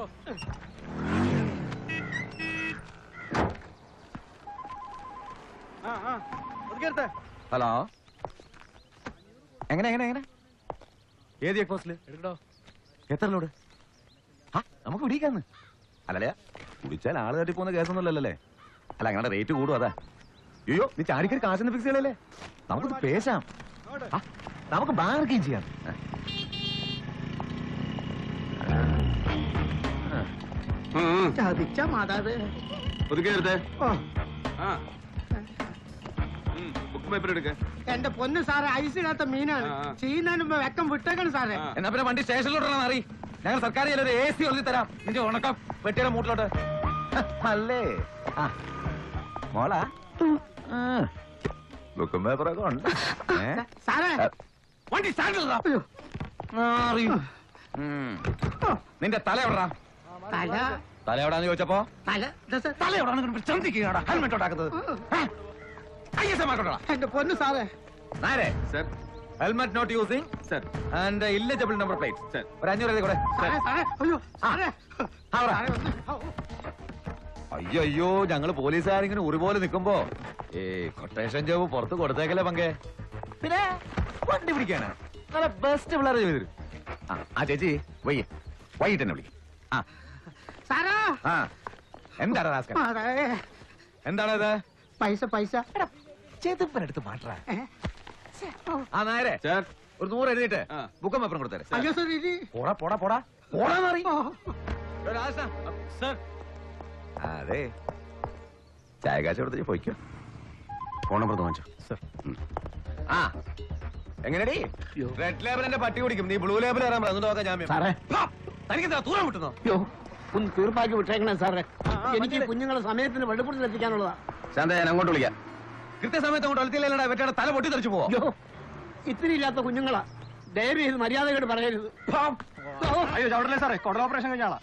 Hello എങ്ങനെ എങ്ങനെ എങ്ങനെ ഏത് ചെക്ക് പോസ്റ്റില് എത്ര ലോഡ് ആ നമുക്ക് പിടിക്കാന്ന് അല്ലല്ലേ കുടിച്ചാൽ ആള് തട്ടി പോകുന്ന കേസൊന്നുമല്ലല്ലേ അല്ല അങ്ങനെ റേറ്റ് കൂടും അതാ അയ്യോ നീ ചാടിക്കൊരു കാശൊന്നും ഫിക്സ് ചെയ്യലല്ലേ നമുക്കിത് പേശാം ആ, നമുക്ക് ബാർഗെയിൻ ചെയ്യാം ആ. ചതിച്ച മാതാവ് ഒതുക്കി എടുത്തേ ഓ ആ ബുക്ക് പേപ്പർ എടുക്ക എന്റെ പൊന്ന് സാറേ ഐസിടാത്ത മീനാണ് ആ, ആ. ചെയ്യുന്നതിന് മുമ്പ് വെക്കം വിട്ടേക്കണം സാറേ എന്നാ പിന്നെ വണ്ടി സ്റ്റേഷനിലോട്ടാണ് അറി ഞങ്ങൾ സർക്കാർ ഒരു എ സി ഒഴുതി തരാം നിന്റെ ഉണക്കം വെട്ടിയുടെ മൂട്ടിലോട്ട് ഹ, അല്ലേ ആ മോളാ ബുക്കും പേപ്പറൊക്കെ ഉണ്ട് ഏ? സാറേ ആ, വണ്ടി സ്റ്റാൻഡിലാ അയ്യോ, നിന്റെ തല എവിടാ തല തല എവിടാന്ന് ചോദിച്ചപ്പോ തല ദേ സാർ, തല എവിടാന്ന് ചന്തിക്കുകയാണ് ഹെൽമെറ്റ് ഉണ്ടാക്കുന്നത് ഐ എസ് എം ആക്കോട്ടാ എന്റെ പൊന്ന് സാറേ നേരെ sir helmet not using sir and illegible number plate sir ഒരു അഞ്ഞൂറ് എഴുതി കൂടെ സാറേ സാറേ അയ്യോ സാറേ ആ, പറ. സാറേ ഒന്ന് ഔ, അയ്യോ അയ്യോ ഞങ്ങള് പോലീസുകാരിങ്ങനെ ഉറി പോലെ നിക്കുമ്പോ ഏ കൊട്ടേഷൻ ജോബ് പുറത്ത് കൊടുത്തേക്കല്ലേ പങ്കെ പിന്നെ വണ്ടി പിടിക്കാനാ നല്ല ബെസ്റ്റ് പിള്ളേരെ ചെയ്തു തരും ആ, ആ ചേച്ചി വൈകി വൈകിട്ട് എന്നെ വിളിക്കും ആ സാറാ ആ എന്താണ് റാസ്കൽ സാറേ എന്താണ് ഇത് പൈസ പൈസ ചെതുപ്പനെടുത്ത് മാറ്റാ ഏ? ഓ, ആ നേരെ ഒരു നൂറ് എഴുതിയിട്ട് ബുക്കും പേപ്പറും കൊടുത്തേരെ അയ്യോ സാർ ഇത് പോടാ പോടാ പോടാ പോടാന്ന് ഓ, സർ അതെ ചായ കാശ് കൊടുത്ത് പോയിക്കോ ഫോൺ നമ്പർ വാങ്ങിച്ചോ സർ ആ എങ്ങനെടി റെഡ് ലേബലിന്റെ പട്ടി കുടിക്കും നീ ബ്ലൂ ലേബിൾ കയറാൻ പറ എന്നിട്ട് നോക്കാം ജാമ്യം സാറേ. ഹാ, തനിക്കെന്താ തൂരം വിട്ടുന്നോ അയ്യോ ഒന്ന് തീർപ്പാക്കി വിട്ടേക്കണേ സാറേ എനിക്ക് ഈ കുഞ്ഞുങ്ങളെ സമയത്തിന് വെള്ളപ്പുറത്തിൽ എത്തിക്കാനുള്ളതാ ശാന്ത ഞാൻ അങ്ങോട്ട് വിളിക്കാം കൃത്യസമയത്ത് അങ്ങോട്ട് വളർത്തിയില്ലടാ വെറ്റയുടെ തല പൊട്ടി തെറിച്ചു പോവോ അയ്യോ ഇത്തിരി ഇല്ലാത്ത കുഞ്ഞുങ്ങളാ ദയവ് ചെയ്ത് മര്യാദയോട് പറയരുത് അയ്യോ ചവിടല്ലേ സാറേ കൊടൽ ഓപ്പറേഷൻ കഴിഞ്ഞാളാ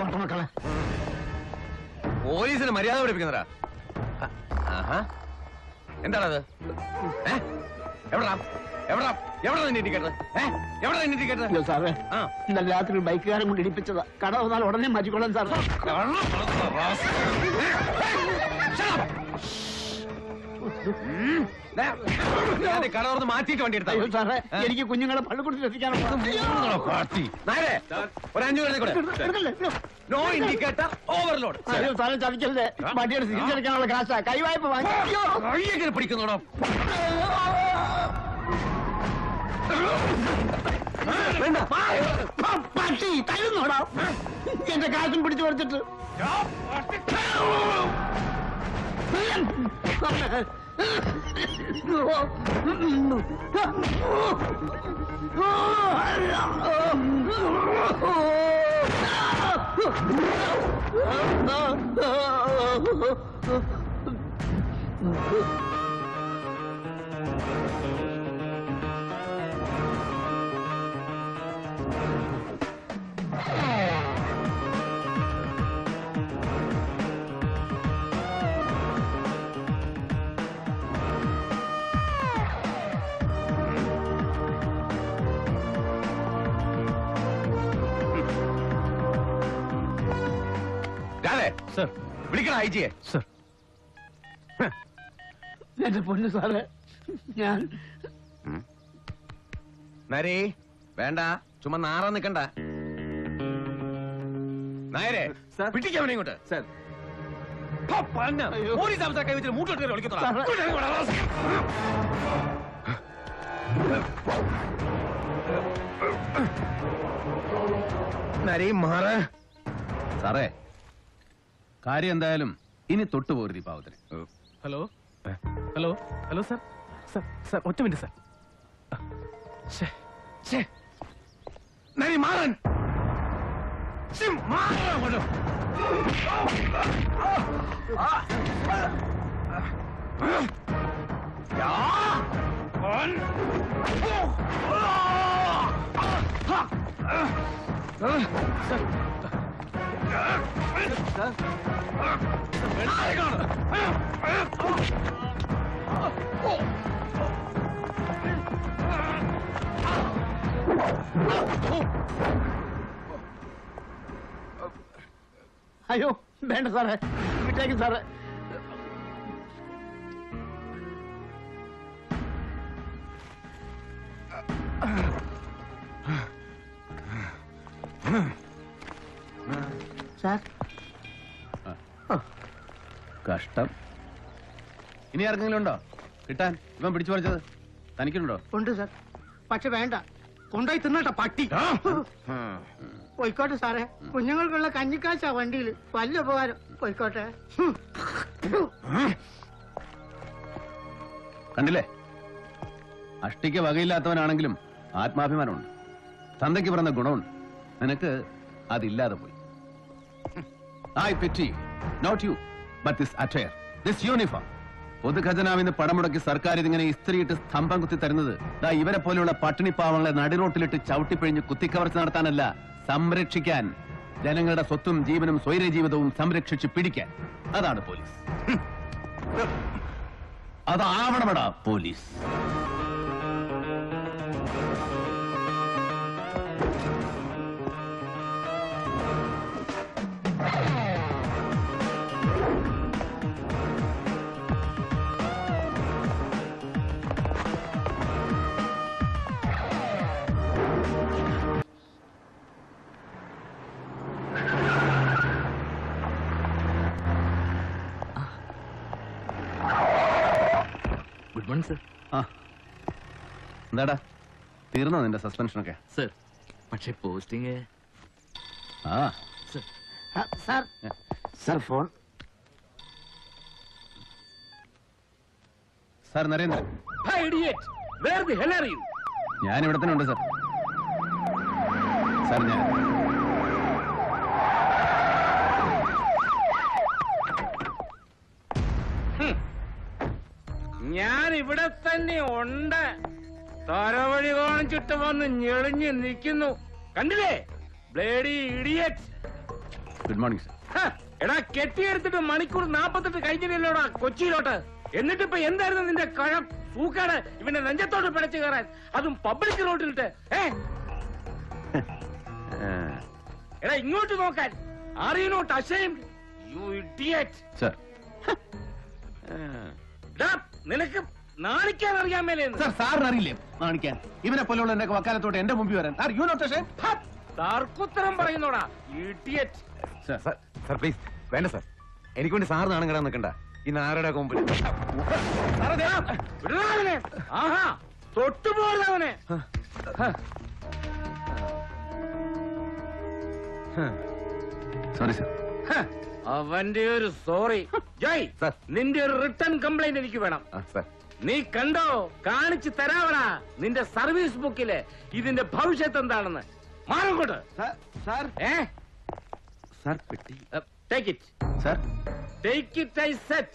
പോലീസിന് മര്യാദ പഠിപ്പിക്കുന്നതാ ആഹാ എന്താണത് ഏ എവിടാ എവിടാ എവിടെ നിന്റെ ഇൻഡിക്കേറ്റർ ഏ എവിടെ നിന്റെ ഇൻഡിക്കേറ്റർ അയ്യോ സാറേ ആ ഇന്നലെ രാത്രി ഒരു ബൈക്കുകാരൻ കൊണ്ട് ഇടിപ്പിച്ചതാ കട വന്നാൽ ഉടനെ മാറ്റിക്കൊള്ളാൻ സാറേ കട തുറന്ന് മാറ്റിയിട്ട് വണ്ടി എടുത്താ അയ്യോ സാറേ എനിക്ക് കുഞ്ഞുങ്ങളെ പള്ളിക്കൂടത്തിൽ എത്തിക്കാനുള്ള നേരെ ഒരു അഞ്ഞൂറ് എഴുതി കൂടെ എടുക്കല്ലേ? അയ്യോ. നോ ഇൻഡിക്കേറ്റർ ഓവർലോഡ് അയ്യോ സാറേ ചതിക്കല്ലേ വണ്ടിയുടെ തിരിച്ചെടുക്കാനുള്ള കാശാ കൈവായ്പ വാങ്ങി അയ്യോ. കയ്യെങ്ങനെ പിടിക്കുന്നോടോ വേണ്ട പ- പട്ടി തരുന്നോടാ എന്റെ കാശും പിടിച്ചു പറിച്ചിട്ട് രാധേ സർ വിളിക്കണം ഐ ജിയെ സർ എന്റെ പൊന്നു സാറേ ഞാൻ നരേ വേണ്ട ചുമ്മാ നാറാൻ നിക്കണ്ട നായരെ പിടിക്കാൻ വേണ്ടി ഇങ്ങോട്ട് അയ്യോ. പോലീസ് അവസ്ഥ കൈ വെച്ചിട്ട് മൂട്ടോട്ട് കയറി വിളിക്കത്തോളാം നരേ മാറ് സാറേ കാര്യം എന്തായാലും ഇനി തൊട്ടുപോരുത് ഈ പാവത്തിന് hello hello hello sir sir sir ഒറ്റ മിനിറ്റ് സാർ നരി മാറൻ ശ്ശി, മാറ് അങ്ങോട്ട്. യാ. ഓൻ. അയ്യോ വേണ്ട സാറേ വിട്ടേക്കും സാറേ സാർ കഷ്ടം ഇനി ആർക്കെങ്കിലും ഉണ്ടോ കിട്ടാൻ ഇവൻ പിടിച്ചു പറിച്ചത് തനിക്കുണ്ടോ ഉണ്ട് സാർ പക്ഷെ വേണ്ട കൊണ്ടുപോയി തിന്നട്ടെ പട്ടി പോയിക്കോട്ടെ സാറേ കുഞ്ഞുങ്ങൾക്കുള്ള കഞ്ഞിക്കാശാ വണ്ടിയിൽ വലിയ ഉപകാരം പോയിക്കോട്ടെ ഹും. കണ്ടില്ലേ അഷ്ടിക്ക് വകയില്ലാത്തവനാണെങ്കിലും ആത്മാഭിമാനമുണ്ട് തന്തയ്ക്ക് പറഞ്ഞ ഗുണമുണ്ട് നിനക്ക് അതില്ലാതെ പോയി I pity not you but this attire this uniform പൊതുഖജനാവിന്ന് പണം മുടക്കി സർക്കാർ ഇതിങ്ങനെ ഇസ്ത്രീയിട്ട് സ്തംഭം കുത്തി തരുന്നത് ദാ ഇവരെ പോലെയുള്ള പട്ടിണി പാവങ്ങളെ നടിറോട്ടിലിട്ട് ചവിട്ടിപ്പിഴിഞ്ഞ് കുത്തിക്കവർച്ച നടത്താനല്ല സംരക്ഷിക്കാൻ ജനങ്ങളുടെ സ്വത്തും ജീവനും സ്വൈര ജീവിതവും സംരക്ഷിച്ച് പിടിക്കാൻ അതാണ് പോലീസ് ഹും. അതാവണമെടാ പോലീസ് ഗുഡ് മോർണിംഗ് സർ ആ എന്താടാ തീർന്നോ നിന്റെ സസ്പെൻഷനൊക്കെ സർ പക്ഷേ പോസ്റ്റിംഗ് ആ ആ, sir sir phone sir Narendran where the hell are you ഞാൻ ഇവിടെ തന്നെ ഉണ്ട് സാർ സാർ ഞാൻ ഞാൻ ഇവിടെ തന്നെ ഉണ്ട് തരവഴി കാണിച്ചിട്ട് വന്ന് ഞെളിഞ്ഞ് നിൽക്കുന്നു കണ്ടില്ലേ bloody idiot good morning sir എടാ കെട്ടിയെടുത്തിട്ട് മണിക്കൂർ നാപ്പത്തെട്ട് കഴിഞ്ഞില്ലല്ലോടാ കൊച്ചിയിലോട്ട് എന്നിട്ടിപ്പോ എന്തായിരുന്നു നിന്റെ കഴം സൂക്കാട് ഇവന്റെ നെഞ്ചത്തോട്ട് പിടച്ചു കയറാൻ അതും പബ്ലിക് റോഡിലിട്ട് ഏ എടാ ഇങ്ങോട്ട് നോക്കാൻ are you not ashamed you idiot sir നിനക്ക് നാണിക്കാൻ അറിയാൻ മേലെന്ന് സാർ സാറിന് അറിയില്ലേ കാണിക്കാൻ ഇവനെ പോലെയുള്ള എന്റെ വക്കാലത്തോട്ട് എന്റെ മുമ്പിൽ വരാൻ ആർ യു നോട്ട് അഷേം തർക്കുത്തരം പറയുന്നോടാ idiot sir sir sir please വേണ്ട സാർ എനിക്ക് വേണ്ടി സാർ നാണം കിടാൻ നിൽക്കണ്ട ഈ നാരുടെ കൊമ്പിൽ വിടണവനെ ആഹാ തൊട്ടുപോകുന്നവനെ സോറി സാർ അവന്റെ ഒരു സോറി ജയ് Sir. നിന്റെ ഒരു റിട്ടേൺ കംപ്ലൈന്റ് എനിക്ക് വേണം ആ സാർ നീ കണ്ടോ കാണിച്ചു തരാവടാ നിന്റെ സർവീസ് ബുക്കില് ഇതിന്റെ ഭവിഷ്യത്ത് എന്താണെന്ന് മാറങ്ങോട്ട് സാർ ഏ സാർ പെട്ടി take it sir take it I set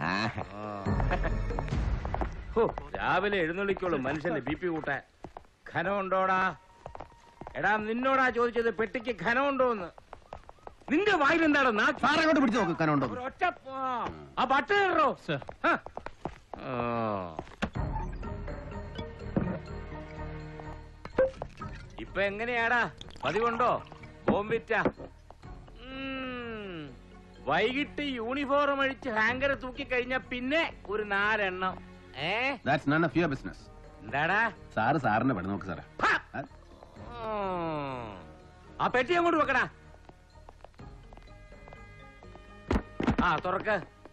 ഹോ, രാവിലെ എഴുന്നള്ളിക്കോളൂ മനുഷ്യന്റെ ബി പി കൂട്ടാൻ ഖനമുണ്ടോടാ എടാ നിന്നോടാ ചോദിച്ചത് പെട്ടിക്ക് ഖനമുണ്ടോന്ന് നിന്റെ വായിൽ എന്താണ് നാ സാർ അങ്ങോട്ട് പിടിച്ചു നോക്ക് കനുണ്ടോ ഒറ്റ ആ ബട്ട കയറോ സർ ഇപ്പൊ എങ്ങനെയാടാ പതിവുണ്ടോ ബോംബിറ്റ വൈകിട്ട് യൂണിഫോം അഴിച്ച് ഹാങ്കർ തൂക്കി കഴിഞ്ഞ പിന്നെ ഒരു നാലെണ്ണം ഏ that's none of your business എന്താടാ സാറ് സാറിനെ പെടുന്ന നോക്ക് സാറേ ഫ! ആ, ഉം. ആ പെട്ടി അങ്ങോട്ട് വെക്കടാ ആ തുറക്ക്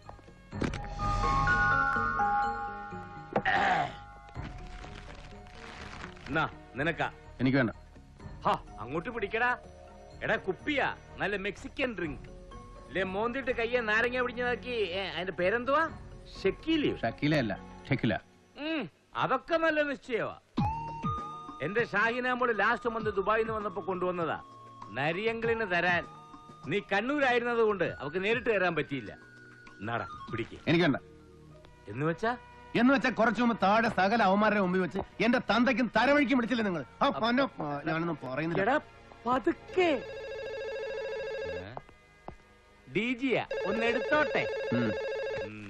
എന്നാ നിനക്കാ എനിക്ക് വേണ്ട ഹാ അങ്ങോട്ട് പിടിക്കടാ എടാ കുപ്പിയാ നല്ല മെക്സിക്കൻ ഡ്രിങ്ക് ലേ മോന്തിട്ട് കയ്യെ നാരങ്ങ പിടിഞ്ഞതാക്കി ഏ, അതിന്റെ പേരെന്തുവാ ഷെക്കീലിയോ ഷക്കീല അല്ല ഷക്കില ഉം, അതൊക്കെ നല്ല നിശ്ചയമാ എന്റെ ഷാഹിനാമോള് ലാസ്റ്റ് മന്ത് ദുബായിൽ നിന്ന് വന്നപ്പോ കൊണ്ടുവന്നതാ നരിയങ്കളിന് തരാൻ നീ കണ്ണൂരായിരുന്നത് കൊണ്ട് അവക്ക് നേരിട്ട് തരാൻ പറ്റിയില്ല എന്നാടാ പിടിക്ക് എനിക്ക് വേണ്ട എന്ന് വെച്ചാ എന്ന് വെച്ചാൽ കുറച്ചു മുമ്പ് താഴെ സകല അവന്മാരുടെ മുമ്പിൽ വെച്ച് എന്റെ തന്തയ്ക്കും തരവഴിക്കും പിടിച്ചില്ലേ നിങ്ങൾ ആ പൊന്നോ ആ, ഞാനൊന്നും പറയുന്നില്ല എടാ പതുക്കെ ഡി ജിയാ ഒന്ന് എടുത്തോട്ടെ ഉം. ഉം.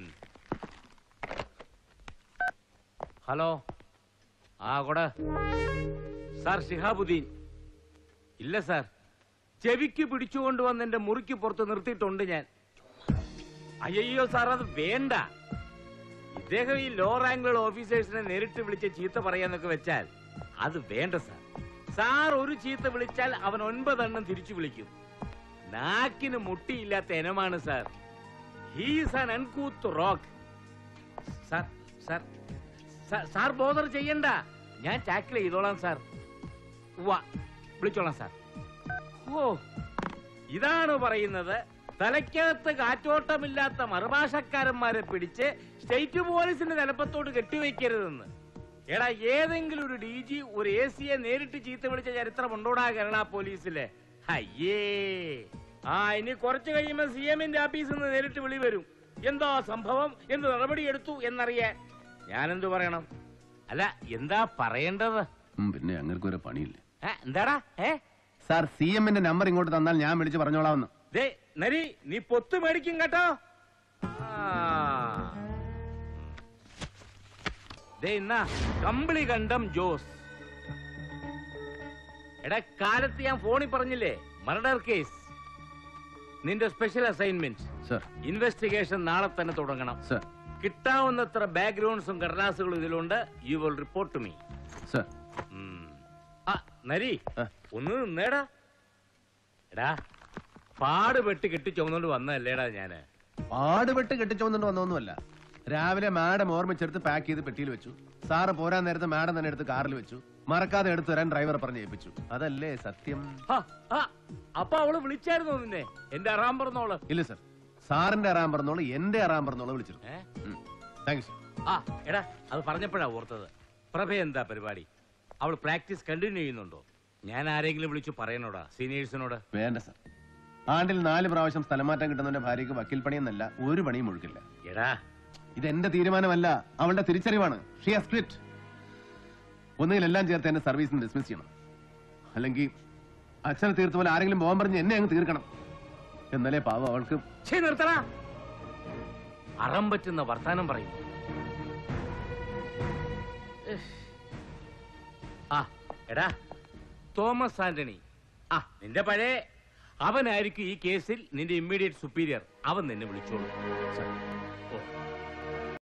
ഹലോ ആ കൊട സാർ ഷിഹാബുദ്ദീൻ ഇല്ല സാർ ചെവിക്ക് പിടിച്ചുകൊണ്ടുവന്ന് എന്റെ മുറിക്ക് പുറത്ത് നിർത്തിയിട്ടുണ്ട് ഞാൻ അയ്യോ സാർ അത് വേണ്ട ഇദ്ദേഹം ഈ ലോ റാങ്കുള്ള ഓഫീസേഴ്സിനെ നേരിട്ട് വിളിച്ച് ചീത്ത പറയാന്നൊക്കെ വെച്ചാൽ അത് വേണ്ട സാർ സാർ ഒരു ചീത്ത വിളിച്ചാൽ അവൻ ഒൻപതെണ്ണം തിരിച്ചു വിളിക്കും നാക്കിന് മുട്ടിയില്ലാത്ത ഇനമാണ് sir he's an uncouth rogue sir sir sir sir bother ചെയ്യണ്ട ഞാൻ ടാക്കിൾ ചെയ്തോളാം സാർ ഉവ്വ വിളിച്ചോളാം സാർ ഓ ഇതാണ് പറയുന്നത് തലയ്ക്കകത്ത് കാറ്റോട്ടമില്ലാത്ത മറുഭാഷക്കാരന്മാരെ പിടിച്ച് സ്റ്റേറ്റ് പോലീസിന്റെ തലപ്പത്തോട് കെട്ടിവെക്കരുതെന്ന് എടാ ഏതെങ്കിലും ഒരു ഡി ജി ഒരു എ സിയെ നേരിട്ട് ചീത്ത വിളിച്ച ചരിത്രം ഉണ്ടോടാ കേരള പോലീസിലെ അയ്യേ ആ ഇനി കുറച്ച് കഴിയുമ്പോ സി എമ്മിന്റെ ഓഫീസിൽ നിന്ന് നേരിട്ട് വിളി വരും എന്താ സംഭവം എന്ത് നടപടിയെടുത്തു എന്നറിയാൻ ഞാനെന്തു പറയണം അല്ല എന്താ പറയേണ്ടത് ഉം, പിന്നെ അങ്ങനെ ഒരു പണിയില്ല ഏ, എന്താടാ ഏ സാർ സി എമ്മിന്റെ നമ്പർ ഇങ്ങോട്ട് തന്നാൽ ഞാൻ വിളിച്ച് പറഞ്ഞോളാമെന്ന് ദേ നരി നീ പൊത്ത് മേടിക്കും കേട്ടോ ആ. ദേ ഇന്നാ കമ്പിളി കണ്ടം ജോസ് എടാ കാലത്ത് ഞാൻ ഫോണിൽ പറഞ്ഞില്ലേ മർഡർ കേസ് നിന്റെ സ്പെഷ്യൽ അസൈൻമെന്റ് സർ ഇൻവെസ്റ്റിഗേഷൻ നാളെ തന്നെ തുടങ്ങണം സർ കിട്ടാവുന്നത്ര ബാക്ക്ഗ്രൗണ്ട്സും കടലാസുകളും ഇതിലുണ്ട് you will report to me sir ആ നരി ആ. ഒന്ന് നിന്നേടാ എടാ പാടുപെട്ട് കെട്ടി ചുമന്നോണ്ട് വന്നല്ലേടാ ഞാന് പാടുപെട്ട് കെട്ടിച്ചോന്നുകൊണ്ട് വന്നൊന്നുമല്ല രാവിലെ മാഡം ഓർമ്മിച്ചെടുത്ത് പാക്ക് ചെയ്ത് പെട്ടിയിൽ വെച്ചു സാറ് പോരാൻ നേരത്ത് മാഡം തന്നെ എടുത്ത് കാറിൽ വെച്ചു മറക്കാതെ എടുത്തു തരാൻ ഡ്രൈവർ പറഞ്ഞ് ഏൽപ്പിച്ചു അതല്ലേ സത്യം ഹ, ആ, അപ്പൊ അവള് വിളിച്ചായിരുന്നോ നിന്നെ എന്റെ അറാം പറഞ്ഞോള് ഇല്ല സർ സാറിന്റെ അറാൻ പറഞ്ഞോളൂ എന്റെ അറാൻ പറഞ്ഞോളൂ വിളിച്ചിരുന്നു ഏ? താങ്ക് യു സർ ആ എടാ അത് പറഞ്ഞപ്പോഴാ ഓർത്തത് പ്രഭ എന്താ പരിപാടി അവൾ പ്രാക്ടീസ് കണ്ടിന്യൂ ചെയ്യുന്നുണ്ടോ ഞാൻ ആരെങ്കിലും വിളിച്ചു പറയണോടാ സീനിയേഴ്സിനോട് വേണ്ട സർ ആണ്ടിൽ നാല് പ്രാവശ്യം സ്ഥലം മാറ്റം കിട്ടുന്നവന്റെ ഭാര്യയ്ക്ക് വക്കീൽ പണിയെന്നല്ല ഒരു പണിയും ഒഴുക്കില്ല എടാ ഇത് എന്റെ തീരുമാനമല്ല അവളുടെ തിരിച്ചറിവാണ് ഷീ ഹാസ് ക്വിറ്റ് ഒന്നുകിൽ എല്ലാം ചേർത്ത് എന്നെ സർവീസിൽ നിന്ന് ഡിസ്മിസ് ചെയ്യണം അല്ലെങ്കിൽ അച്ഛനെ തീർത്ത പോലെ ആരെങ്കിലും പോകാൻ പറഞ്ഞ് എന്നെ അങ്ങ് തീർക്കണം എന്നാലേ പാവം അവൾക്ക് ഛേ നിർത്തടാ അറം പറ്റുന്ന വർത്താനം പറയും ഇഹ്. ആ എടാ തോമസ് ആന്റണി ആ നിന്റെ പഴയ അവനായിരിക്കും ഈ കേസിൽ നിന്റെ ഇമ്മീഡിയറ്റ് സുപ്പീരിയർ അവൻ നിന്നെ വിളിച്ചോളൂ സർ